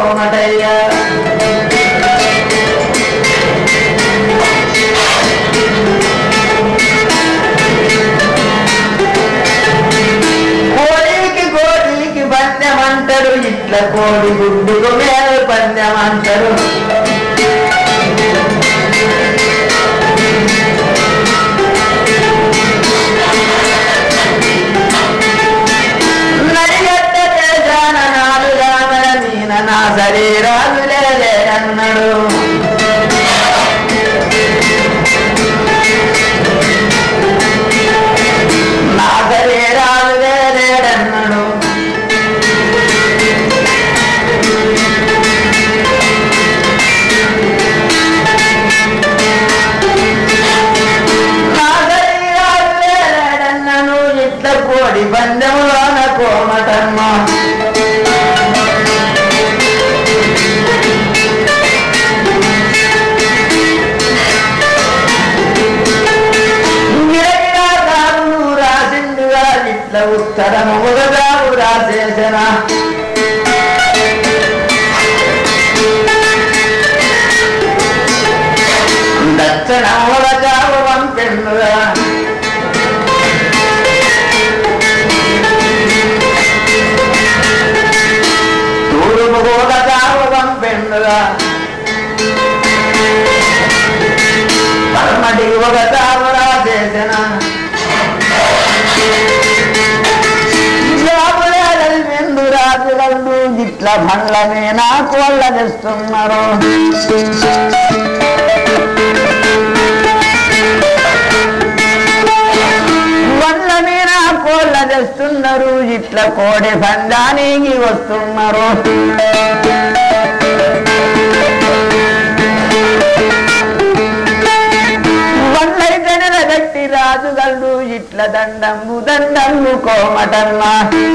కోమటయ్యా కోడికి కోడికి పందెమంటారు ఇట్ల కోడి గుడ్డుకు మేలు పందెమంటారు నడిగట్ట దేశాన నాలుగామల నీన నా శరీరాలు లేదన్నాడు నా శరీరాలు లేదన్నాడు నా శరీరాలు లేదన్నాను ఇట్ల కోడి పందెములోన కోమటమ్మ గిరగిరా రామును రాసిండుగా ఇట్ల ఉత్తరము ఉదగావు రాసేసన దక్షిణముల జావు పంపెండుగా తూరుము కూడా జావు పంపెండుగా పరమటి ఒక జావు రాసేసిన జాబులేదల్మెందు రాజులందు ఇట్ల బండ్ల మీద కోళ్ళ తెస్తున్నారు బండ్ల మీద కోళ్ళ తెస్తున్నారు ఇట్ల కోడి పందానికి వస్తున్నారు బండ్లైతే నిలబెట్టి రాజుగల్లు ఇట్ల దండంబు దండంబు కోమటన్నా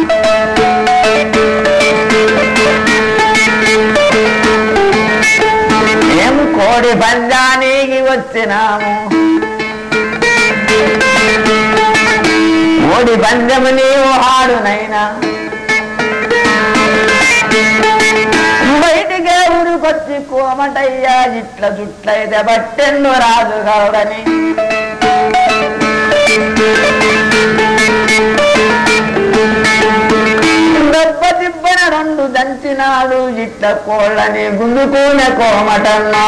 మేము కోడి పందానికి వచ్చినాము కోడి పందెము నీవు ఆడునైనా బయటికే ఊరికొచ్చి కోమటయ్యా ఇట్ల జుట్లయితే బట్టెన్ను రాజు గౌడని దెబ్బ దిబ్బన రెండు దంచినాడు ఇట్ల కోళ్ళని గుండుకునే కోమటన్నా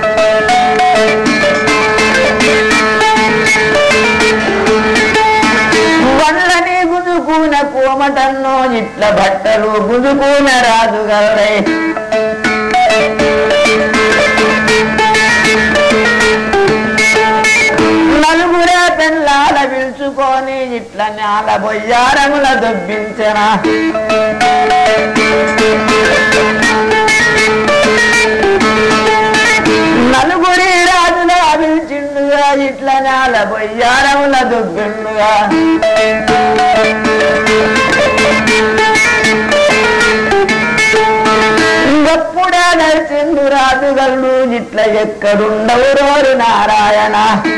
వాళ్ళని గుంజుకునే కోమటన్నో ఇట్ల బట్టలు గుంజుకునే రాజు గౌడై నలుగురే పెళ్ళాల పిలుచుకొని ఇట్ల నేల బొయ్యారముల దొబ్బించిన నలుగురి రాజుల పిలిచిండుగా ఇట్ల నేల బొయ్యారముల దొబ్బిండుగా ఇంకప్పుడే నడిచిండు రాజుగల్లు ఇట్ల ఎక్కడుండవు రోరు నారాయణ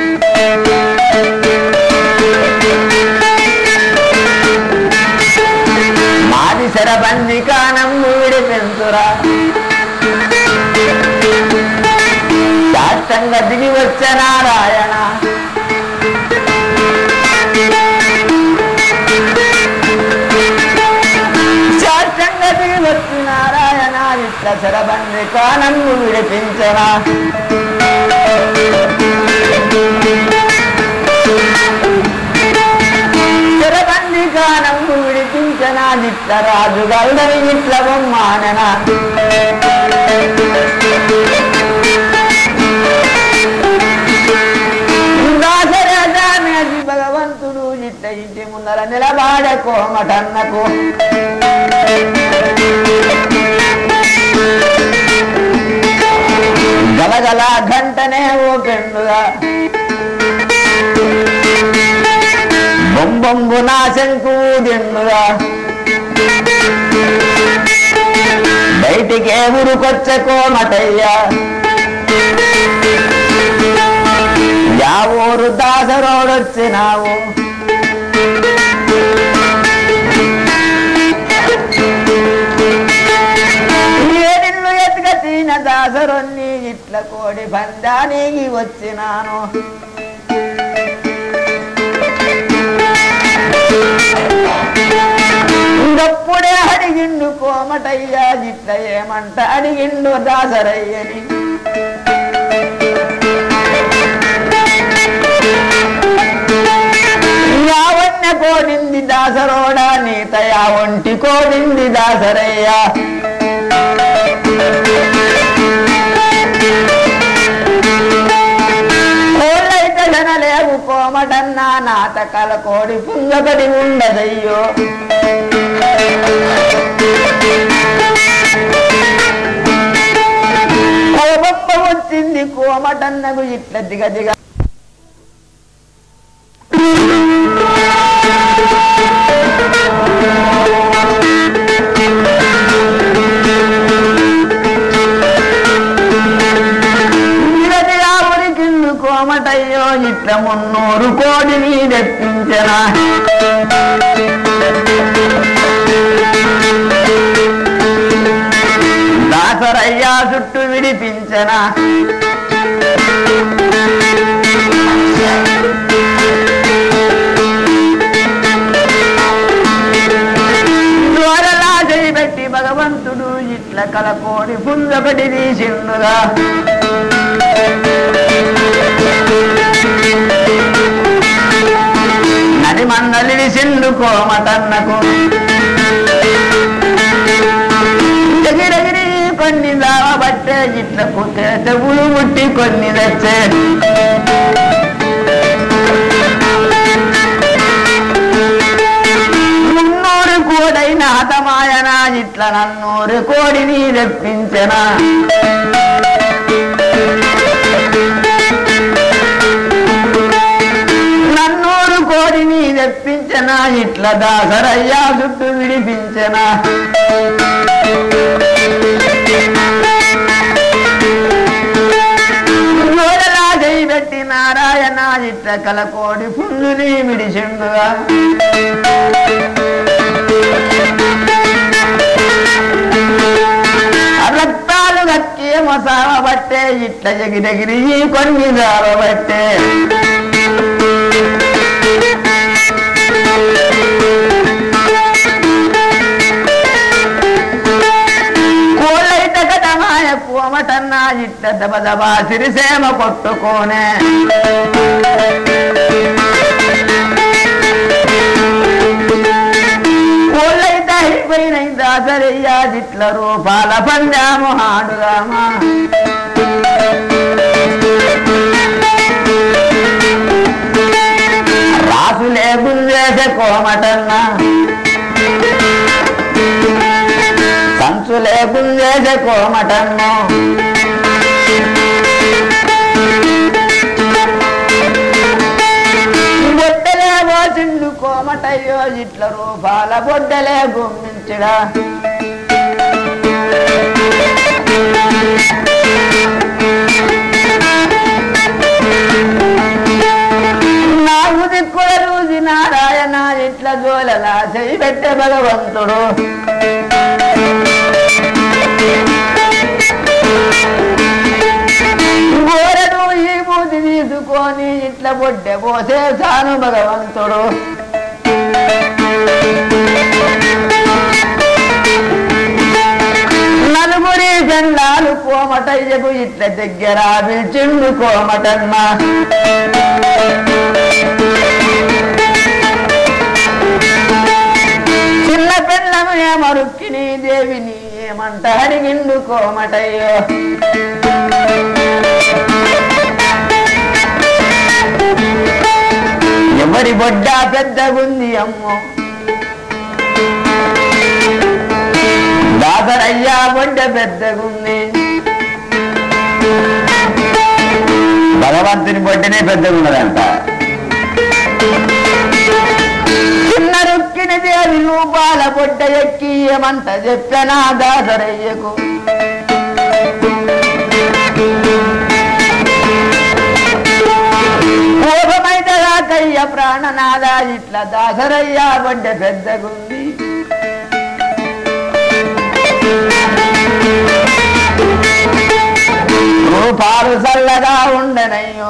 మాది శరబంది కానం వీడి పెంచురా శాస్త్రంగా దిగి వచ్చే నారాయణ శాస్త్రంగా దిగి వచ్చి నారాయణ ఇట్ల శరబంది కానం విడిపించరా శరబంది కానం విడిపించనా ఇట్ల రాజు గల్దని ఇట్ల బొమ్మానన దాసరాజామేది భగవంతుడు ఇట్ట ఇంటి ముందర నిలబాడే కోమటన్నకు గలగల గంటనే ఓ పెండుగా బొంబొంబు నా శంకు దిండుగా బయటికే ఊరుకొచ్చే కోమటయ్యా యా ఊరు దాసరోడొచ్చినావు ఏడిళ్ళ కోడి పందానికి వచ్చినాను ఇంకప్పుడే అడిగిండు కోమటయ్యా గిట్ల ఏమంట అడిగిండు దాసరయ్యని యావన్న కోడింది దాసరోడా నీతయా ఒంటి కోడింది దాసరయ్యా కోళ్ళైతే జనలేవు కోమటన్నా నాత కల కోడి పుంగకటి ఉండదయ్యో కోపప్ప వచ్చింది కోమటన్నకు ఇట్ల దిగ దిగ దిగదిగా ఉరికిండు కోమటయ్యో ఇట్ల మున్నూరు కోడిని తెప్పించనా దాసరయ్యా చుట్టూ విడిపించనా ద్వారలా చేపెట్టి భగవంతుడు ఇట్ల కల కోడి పుంజొకటి తీసిండుగా నది మందలిని సిండు కోమటన్నకు ఎగిరెగిరి కొన్ని దావబట్టే ఇట్ల పుట్టే చెవులు ముట్టి కొన్ని తెచ్చే మున్నూరు కోడైన హతమాయన ఇట్ల నన్నూరు కోడిని తెప్పించనా నన్నూరు కోడిని తెప్పించనా ఇట్ల దాసరయ్యా చుట్టూ విడిపించనా గోడలా పెట్టి నారాయణ ఇట్ల కల కోడి పుంజుని విడిచిండుగా రక్తాలు గక్కి మసాల బట్టే ఇట్ల ఎగిరెగిరి కొన్ని బట్టే కోళ్ళైత కటమాయ కోమటన్నా ఇట్ల దబ దబా సిరిసేమ కొట్టుకోనే కోళ్ళైత అయిపోయిన దాసరయ్యా ఇట్ల రూపాల పందాము హాడుగామా రాసులే గుంజేసే కోమటన్నా సంచులే గుంజేసే కోమటన్ను బొట్టలే పోసిండు కోమటయ్యో ఇట్ల రూపాల బొడ్డలే గుమ్మించడా నాకు దిక్కుల చూసి నారాయణ ఇట్ల జోలలా చేయి పెట్టే భగవంతుడు గోరడు ఈ మూతి తీసుకొని ఇట్ల బొడ్డె పోసే చాను భగవంతుడు నలుగురి జెండాలు కోమటయ్యకు ఇట్ల దగ్గర పిలిచిండు కోమటన్న చిన్న పిల్లను ఏమరుక్కిని దేవిని ఏమంట అడిగిండు కోమటయ్యో ఎవరి బొడ్డ పెద్దగుంది అమ్మో దాసరయ్యా బొడ్డ పెద్దగుంది భగవంతుని బొడ్డనే పెద్దగున్నదంట చిన్న రుక్కిన దేవి రూపాల బొడ్డ ఎక్కి ఏమంట చెప్పనా దాసరయ్యకు కోపమైతదా కయ్య ప్రాణనాద ఇట్లా దాసరయ్య బొడ్డ పెద్దగుంది రూపాలు చల్లగా ఉండనయ్యో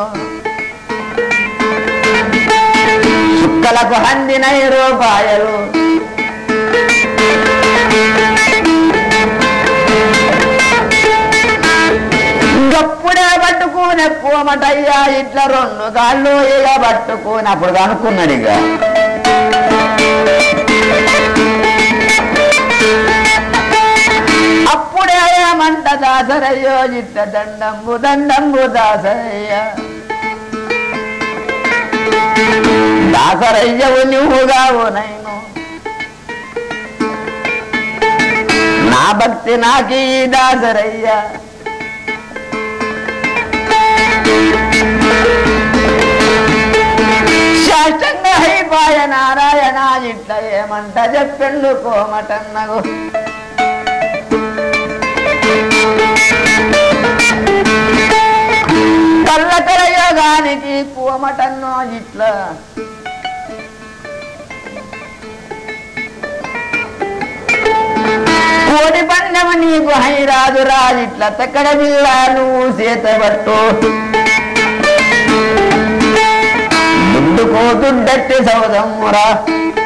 చుక్కలకు హందినై రూపాయలు ఇంకప్పుడే పట్టుకునే పోమటయ్యా ఇట్లా రెండు కాళ్ళు ఇక పట్టుకుని అప్పుడు అనుకున్నాడు ఇక అప్పుడే ఏమంట దాసరయ్యో ఇట్ట దండంబు దండంబు దాసరయ్య దాసరయ్యవు నువ్వుగావు నైను నా భక్తి నాకీ దాసరయ్య శాస్త్రంగా అయిపోయ నారాయణ ఇట్ల ఏమంట చెప్పెండు కోమటన్నగు కళ్ళ తెరయోగానికి కోమటన్నో ఇట్లా కోడి పండెమ నీకు హైరాజు రాజిట్ల తక్కడ బిల్ల నువ్వు చేతబట్టు దుడ్డుకో దుడ్డట్టి సౌదమ్మురా